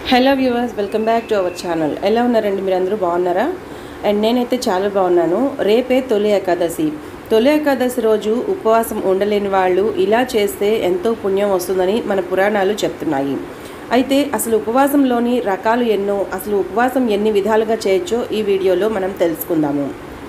hello viewers welcome back to our channel ఎలా ఉన్నారండి మీరందరూ బాగున్నారా అండ్ నేనైతే చాలా బాగున్నాను రేపే తొలి ఏకాదశి తొలి ఏకాదశి రోజు ఉపవాసం ఉండలేని వాళ్ళు ఇలా చేస్తే ఎంతో పుణ్యం వస్తుందని మన పురాణాలు చెప్తున్నాయి అయితే అసలు ఉపవాసంలోని రకాలు ఎన్నో అసలు ఉపవాసం ఎన్ని విధాలుగా చేయొచ్చో ఈ వీడియోలో మనం తెలుసుకుందాము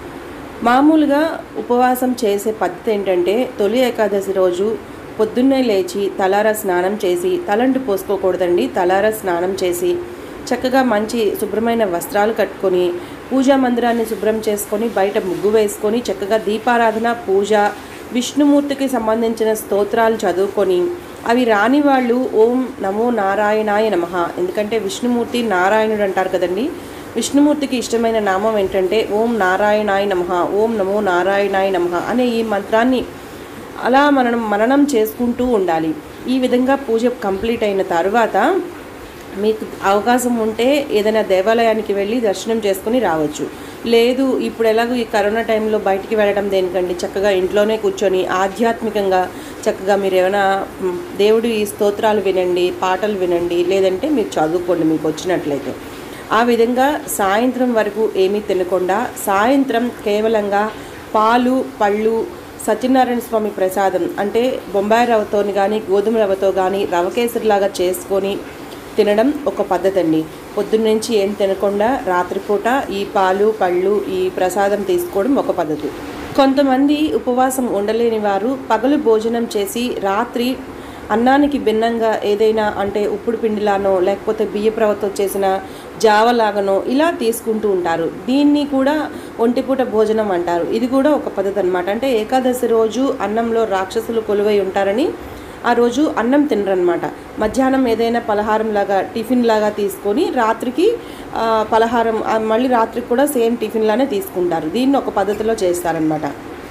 మామూలుగా ఉపవాసం చేసే పద్ధతి ఏంటంటే తొలి ఏకాదశి రోజు పొద్దున్నే లేచి తలారా స్నానం చేసి తలంటు పోసుకోకూడదండి తలారా స్నానం చేసి చక్కగా మంచి శుభ్రమైన వస్త్రాలు కట్టుకొని పూజా మందిరాన్ని శుభ్రం చేసుకొని బయట ముగ్గు వేసుకొని చక్కగా దీపారాధన పూజ విష్ణుమూర్తికి సంబంధించిన స్తోత్రాలు చదువుకొని అవి రాని వాళ్ళు ఓం నమో నారాయణాయ నమః ఎందుకంటే విష్ణుమూర్తి నారాయణుడు అంటారు కదండి విష్ణుమూర్తికి ఇష్టమైన నామం ఏంటంటే ఓం నారాయణాయ నమః ఓం నమో నారాయణాయ నమః అనే ఈ మంత్రాన్ని అలా మనం మననం చేసుకుంటూ ఉండాలి ఈ విధంగా పూజ కంప్లీట్ అయిన తర్వాత మీకు అవకాశం ఉంటే ఏదైనా దేవాలయానికి వెళ్ళి దర్శనం చేసుకుని రావచ్చు లేదు ఇప్పుడు ఎలాగో ఈ కరోనా టైంలో బయటికి వెళ్ళడం దేనికండి చక్కగా ఇంట్లోనే కూర్చొని ఆధ్యాత్మికంగా చక్కగా మీరు ఏమైనా మ్, దేవుడి స్తోత్రాలు వినండి పాటలు వినండి లేదంటే మీరు చదువుకోండి మీకు వచ్చినట్లయితే ఆ విధంగా సాయంత్రం వరకు ఏమీ తినకుండా సాయంత్రం కేవలంగా పాలు పళ్ళు సత్యనారాయణ స్వామి ప్రసాదం అంటే బొంబాయి రవ్వతో కానీ గోధుమ రవ్వతో కానీ రవకేసరిలాగా చేసుకొని తినడం ఒక పద్ధతి అండి పొద్దున్నుంచి ఏం తినకుండా రాత్రిపూట ఈ పాలు పళ్ళు ఈ ప్రసాదం తీసుకోవడం ఒక పద్ధతి కొంతమంది ఉపవాసం ఉండలేని వారు పగలు భోజనం చేసి రాత్రి అన్నానికి భిన్నంగా ఏదైనా అంటే ఉప్పుడు పిండిలానో లేకపోతే బియ్యపు రవ్వతో చేసిన జావలాగనో ఇలా తీసుకుంటూ ఉంటారు దీన్ని కూడా ఒంటిపూట భోజనం అంటారు ఇది కూడా ఒక పద్ధతి అనమాట అంటే ఏకాదశి రోజు అన్నంలో రాక్షసులు కొలువై ఉంటారని ఆ రోజు అన్నం తినరనమాట మధ్యాహ్నం ఏదైనా పలహారం లాగా టిఫిన్ లాగా తీసుకొని రాత్రికి ఆ, పలహారం ఆ, మళ్ళీ రాత్రికి కూడా సేమ్ టిఫిన్ లానే తీసుకుంటారు దీన్ని ఒక పద్ధతిలో చేస్తారనమాట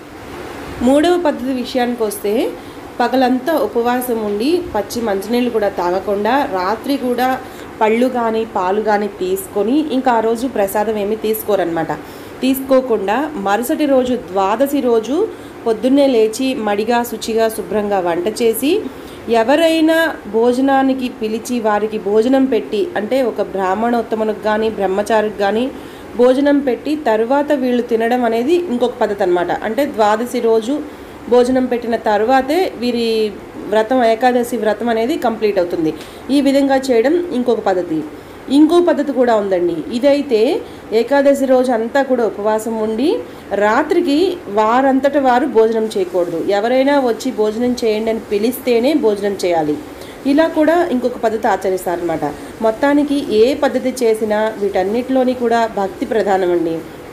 మూడవ పద్ధతి విషయానికి వస్తే పగలంతా ఉపవాసం ఉండి పచ్చి మంచినీళ్ళు కూడా తాగకుండా రాత్రి కూడా పళ్ళు కానీ పాలు కానీ తీసుకొని ఇంకా ఆ రోజు ప్రసాదం ఏమీ తీసుకోరనమాట తీసుకోకుండా మరుసటి రోజు ద్వాదశి రోజు పొద్దున్నే లేచి మడిగా శుచిగా శుభ్రంగా వంట చేసి ఎవరైనా భోజనానికి పిలిచి వారికి భోజనం పెట్టి అంటే ఒక బ్రాహ్మణోత్తమునికి కానీ బ్రహ్మచారికి కానీ భోజనం పెట్టి తర్వాత వీళ్ళు తినడం అనేది ఇంకొక పద్ధతి అనమాట అంటే ద్వాదశి రోజు భోజనం పెట్టిన తర్వాతే వీరి వ్రతం ఏకాదశి వ్రతం అనేది కంప్లీట్ అవుతుంది ఈ విధంగా చేయడం ఇంకొక పద్ధతి ఇంకో పద్ధతి కూడా ఉందండి ఇదైతే ఏకాదశి రోజు అంతా కూడా ఉపవాసం ఉండి రాత్రికి వారంతట వారు భోజనం చేయకూడదు ఎవరైనా వచ్చి భోజనం చేయండి అని పిలిస్తేనే భోజనం చేయాలి ఇలా కూడా ఇంకొక పద్ధతి ఆచరిస్తారనమాట మొత్తానికి ఏ పద్ధతి చేసినా వీటన్నిటిలోని కూడా భక్తి ప్రధానమండి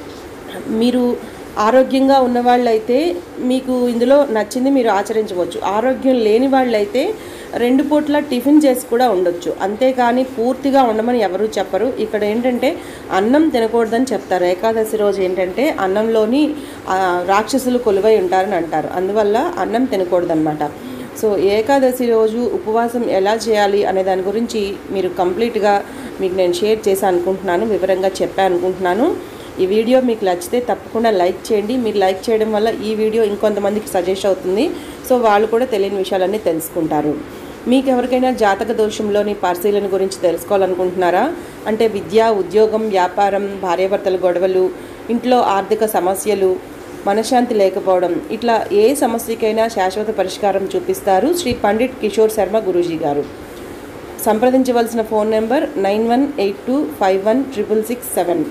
మీరు ఆరోగ్యంగా ఉన్న వాళ్ళైతే మీకు ఇందులో నచ్చింది మీరు ఆచరించవచ్చు ఆరోగ్యం లేని వాళ్ళైతే రెండు పూట్ల టిఫిన్ చేసి కూడా ఉండొచ్చు అంతేకాని పూర్తిగా ఉండమని ఎవరు చెప్పరు ఇక్కడ ఏంటంటే అన్నం తినకూడదని చెప్తారు ఏకాదశి రోజు ఏంటంటే అన్నంలోని ఆ, రాక్షసులు కొలువై ఉంటారని అంటారు అందువల్ల అన్నం తినకూడదన్నమాట సో ఏకాదశి రోజు ఉపవాసం ఎలా చేయాలి అనే దాని గురించి మీరు కంప్లీట్గా మీకు నేను షేర్ చేశాను అనుకుంటున్నాను వివరంగా చెప్పాను అనుకుంటున్నాను ఈ వీడియో మీకు నచ్చితే తప్పకుండా లైక్ చేయండి మీరు లైక్ చేయడం వల్ల ఈ వీడియో ఇంకొంతమందికి సజెస్ట్ అవుతుంది సో వాళ్ళు కూడా తెలియని విషయాలన్నీ తెలుసుకుంటారు మీకు ఎవరికైనా జాతక దోషంలోని పరిశీలన గురించి తెలుసుకోవాలనుకుంటున్నారా అంటే విద్య ఉద్యోగం వ్యాపారం భార్యాభర్తల గొడవలు ఇంట్లో ఆర్థిక సమస్యలు మనశ్శాంతి లేకపోవడం ఇట్లా ఏ సమస్యకైనా శాశ్వత పరిష్కారం చూపిస్తారు శ్రీ పండిట్ కిషోర్ శర్మ గురూజీ గారు సంప్రదించవలసిన phone number nine one eight two five one triple six seven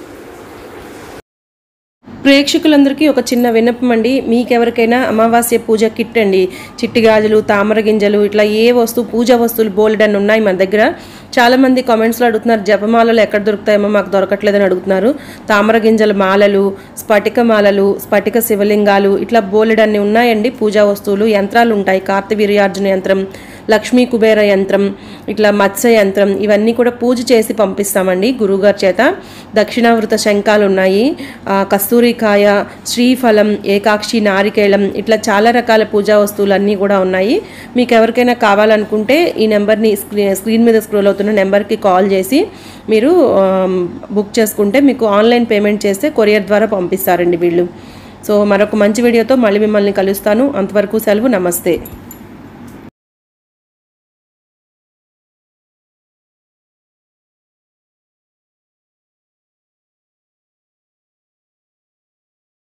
ప్రేక్షకులందరికీ ఒక చిన్న విన్నపం అండి మీకెవరికైనా అమావాస్య పూజ కిట్ అండి చిట్టి గాజులు తామర గింజలు ఇట్లా ఏ వస్తువు పూజ వస్తువులు బోల్డ్ అని ఉన్నాయి మన దగ్గర చాలా మంది కామెంట్స్లో అడుగుతున్నారు జపమాలలు ఎక్కడ దొరుకుతాయేమో మాకు దొరకట్లేదని అడుగుతున్నారు తామర గింజల మాలలు స్ఫటిక మాలలు స్ఫటిక శివలింగాలు ఇట్లా బోలెడ్ అన్ని ఉన్నాయండి పూజా వస్తువులు యంత్రాలు ఉంటాయి కార్తవీర్యార్జున యంత్రం లక్ష్మీ కుబేర యంత్రం ఇట్లా మత్స్య యంత్రం ఇవన్నీ కూడా పూజ చేసి పంపిస్తామండి గురువుగారి చేత దక్షిణావృత శంఖాలు ఉన్నాయి ఆ, కస్తూరికాయ శ్రీఫలం ఏకాక్షి నారికేళం ఇట్లా చాలా రకాల పూజా వస్తువులు అన్నీ కూడా ఉన్నాయి మీకు ఎవరికైనా కావాలనుకుంటే ఈ నెంబర్ని స్క్రీ స్క్రీన్ మీద స్క్రోల్ అవుతున్న నెంబర్కి కాల్ చేసి మీరు ఆమ్, బుక్ చేసుకుంటే మీకు ఆన్లైన్ పేమెంట్ చేస్తే కొరియర్ ద్వారా పంపిస్తారండి వీళ్ళు సో మరొక మంచి వీడియోతో మళ్ళీ మిమ్మల్ని కలుస్తాను అంతవరకు సెలవు నమస్తే